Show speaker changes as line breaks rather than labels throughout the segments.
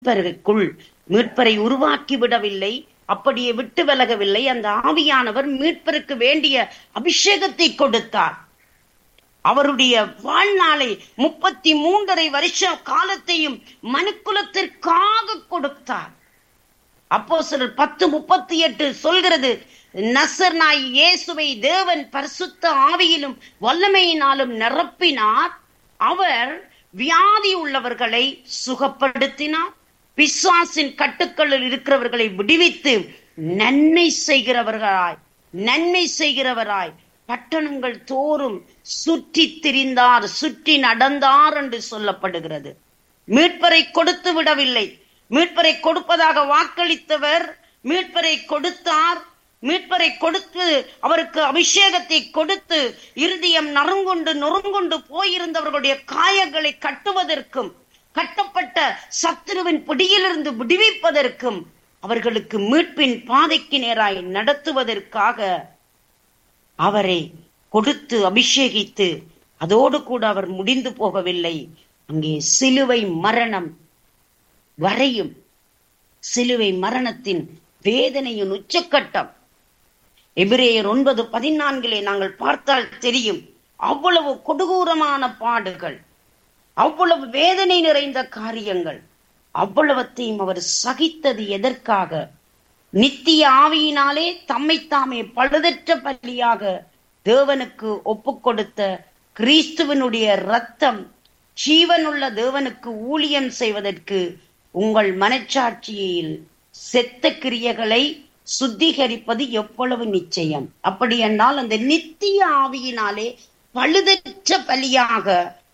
மீட்பருக்குள் மீட்பரை உருவாக்கி விடவில்லை அப்படியே விட்டு விலகவில்லை அந்த ஆவியானவர் மீட்பருக்கு வேண்டிய அபிஷேகத்தை கொடுத்தார் அவருடைய வாழ்நாளை முப்பத்தி மூன்றரை வருஷ காலத்தையும் மனுக்குலத்திற்காக கொடுத்தார் அப்போ சிலர் பத்து முப்பத்தி எட்டு சொல்கிறது நசர் நாய் இயேசுவை தேவன் பரிசுத்த ஆவியிலும் வல்லமையினாலும் நிரப்பினார் அவர் வியாதி உள்ளவர்களை சுகப்படுத்தினார் பிசாசின் கட்டுக்களில் இருக்கிறவர்களை விடுவித்து நன்மை செய்கிறவர்களாய் நன்மை செய்கிறவராய் பட்டணங்கள் தோறும் சுற்றி திரிந்தார் சுற்றி நடந்தார் என்று சொல்லப்படுகிறது மீட்பரை கொடுத்து விடவில்லை மீட்பரை கொடுப்பதாக வாக்களித்தவர் மீட்பரை கொடுத்தார் மீட்பரை கொடுத்து அவருக்கு அபிஷேகத்தை கொடுத்து இருதயம் நறுங்குண்டு நொறுங்குண்டு போயிருந்தவர்களுடைய காயங்களை கட்டுவதற்கும் கட்டப்பட்ட சத்துருவின் பிடியிலிருந்து விடுவிப்பதற்கும் அவர்களுக்கு மீட்பின் பாதைக்கு நேராய் நடத்துவதற்காக அவரை கொடுத்து அபிஷேகித்து அதோடு கூட அவர் முடிந்து போகவில்லை அங்கே சிலுவை மரணம் வரையும் சிலுவை மரணத்தின் வேதனையின் உச்சக்கட்டம் எபிரேயர் ஒன்பது பதினான்கிலே நாங்கள் பார்த்தால் தெரியும் அவ்வளவு கொடூரமான பாடுகள் அவ்வளவு வேதனை நிறைந்த காரியங்கள் அவ்வளவத்தையும் அவர் சகித்தது எதற்காக நித்திய ஆவியினாலே தம்மை தாமே பழுதற்ற பலியாக தேவனுக்கு ஒப்பு கொடுத்த கிறிஸ்துவனுடைய ரத்தம் ஜீவனுள்ள தேவனுக்கு ஊழியம் செய்வதற்கு உங்கள் மனச்சாட்சியில் செத்த கிரியைகளை சுத்திகரிப்பது எவ்வளவு நிச்சயம் அப்படி என்றால் அந்த நித்திய ஆவியினாலே பழுதற்ற பலியாக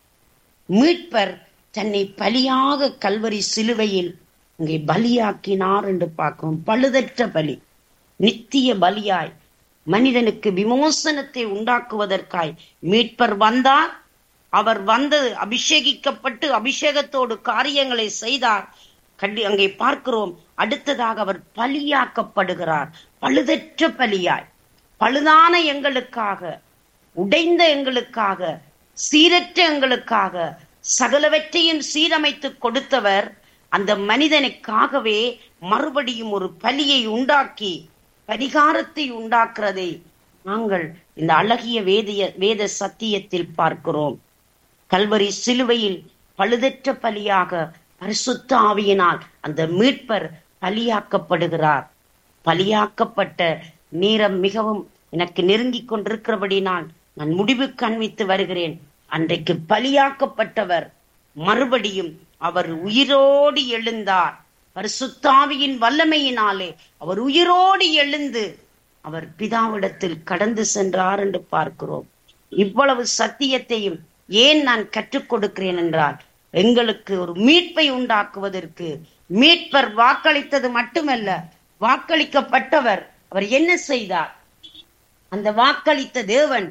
மீட்பர் தன்னை பலியாக கல்வரி சிலுவையில் இங்கே பலியாக்கினார் என்று பார்க்கிறோம் பழுதற்ற பலி நித்திய பலியாய் மனிதனுக்கு விமோசனத்தை உண்டாக்குவதற்காய் மீட்பர் வந்தார் அவர் வந்து அபிஷேகிக்கப்பட்டு அபிஷேகத்தோடு காரியங்களை செய்தார் கண்டி அங்கே பார்க்கிறோம் அடுத்ததாக அவர் பலியாக்கப்படுகிறார் பழுதற்ற பலியாய் பழுதான எங்களுக்காக உடைந்த எங்களுக்காக சீரற்ற எங்களுக்காக சகலவற்றையும் சீரமைத்து கொடுத்தவர் அந்த மனிதனுக்காகவே மறுபடியும் ஒரு பலியை உண்டாக்கி பரிகாரத்தை உண்டாக்குறதை நாங்கள் இந்த அழகிய வேதிய வேத சத்தியத்தில் பார்க்கிறோம் கல்வரி சிலுவையில் பழுதற்ற பலியாக பரிசுத்த ஆவியினால் அந்த மீட்பர் பலியாக்கப்படுகிறார் பலியாக்கப்பட்ட நேரம் மிகவும் எனக்கு நெருங்கிக் கொண்டிருக்கிறபடினால் நான் முடிவு கண்வித்து வருகிறேன் அன்றைக்கு பலியாக்கப்பட்டவர் மறுபடியும் அவர் உயிரோடு எழுந்தார் பரிசுத்தாவியின் வல்லமையினாலே அவர் உயிரோடு எழுந்து அவர் பிதாவிடத்தில் கடந்து சென்றார் என்று பார்க்கிறோம் இவ்வளவு சத்தியத்தையும் ஏன் நான் கற்றுக் கொடுக்கிறேன் என்றால் எங்களுக்கு ஒரு மீட்பை உண்டாக்குவதற்கு மீட்பர் வாக்களித்தது மட்டுமல்ல வாக்களிக்கப்பட்டவர் அவர் என்ன செய்தார் அந்த வாக்களித்த தேவன்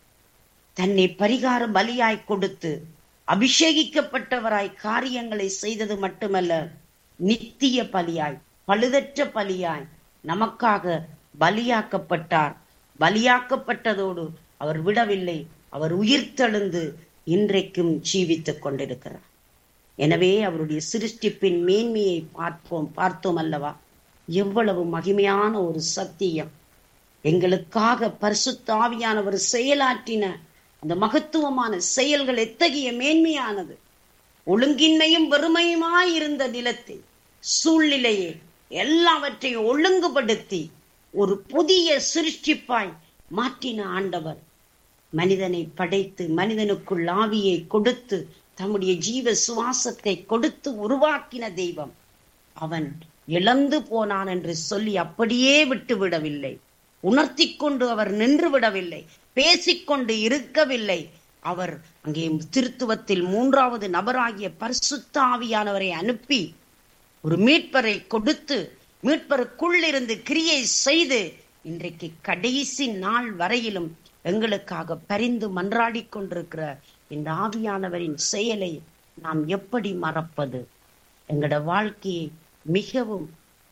தன்னை பரிகார பலியாய் கொடுத்து அபிஷேகிக்கப்பட்டவராய் காரியங்களை செய்தது மட்டுமல்ல நித்திய பலியாய் பழுதற்ற பலியாய் நமக்காக பலியாக்கப்பட்டார் பலியாக்கப்பட்டதோடு அவர் விடவில்லை அவர் உயிர்த்தெழுந்து இன்றைக்கும் ஜீவித்துக் கொண்டிருக்கிறார் எனவே அவருடைய சிருஷ்டிப்பின் மேன்மையை பார்ப்போம் பார்த்தோம் அல்லவா எவ்வளவு மகிமையான ஒரு சத்தியம் எங்களுக்காக பரிசுத்தாவியானவர் செயலாற்றின அந்த மகத்துவமான செயல்கள் எத்தகைய மேன்மையானது ஒழுங்கின்மையும் வெறுமையுமாய் இருந்த நிலத்தை சூழ்நிலையை எல்லாவற்றையும் ஒழுங்குபடுத்தி ஒரு புதிய சிருஷ்டிப்பாய் மாற்றின ஆண்டவர் மனிதனை படைத்து மனிதனுக்குள் ஆவியை கொடுத்து தம்முடைய ஜீவ சுவாசத்தை கொடுத்து உருவாக்கின தெய்வம் அவன் இழந்து போனான் என்று சொல்லி அப்படியே விட்டு விடவில்லை உணர்த்தி கொண்டு அவர் நின்று விடவில்லை பேசிக்கொண்டு இருக்கவில்லை அவர் அங்கே திருத்துவத்தில் மூன்றாவது நபராகிய பரிசுத்த ஆவியானவரை அனுப்பி ஒரு மீட்பரை கொடுத்து மீட்பருக்குள் இருந்து கிரியை செய்து இன்றைக்கு கடைசி நாள் வரையிலும் எங்களுக்காக பரிந்து மன்றாடி கொண்டிருக்கிற இந்த ஆவியானவரின் செயலை நாம் எப்படி மறப்பது எங்களோட வாழ்க்கையை மிகவும்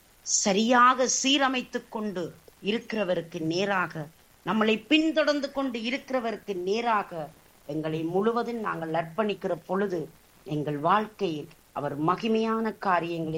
சரியாக சீரமைத்துக் கொண்டு இருக்கிறவருக்கு நேராக நம்மளை பின்தொடர்ந்து கொண்டு இருக்கிறவருக்கு நேராக எங்களை முழுவதும் நாங்கள் அர்ப்பணிக்கிற பொழுது எங்கள் வாழ்க்கையில் அவர் மகிமையான காரியங்களை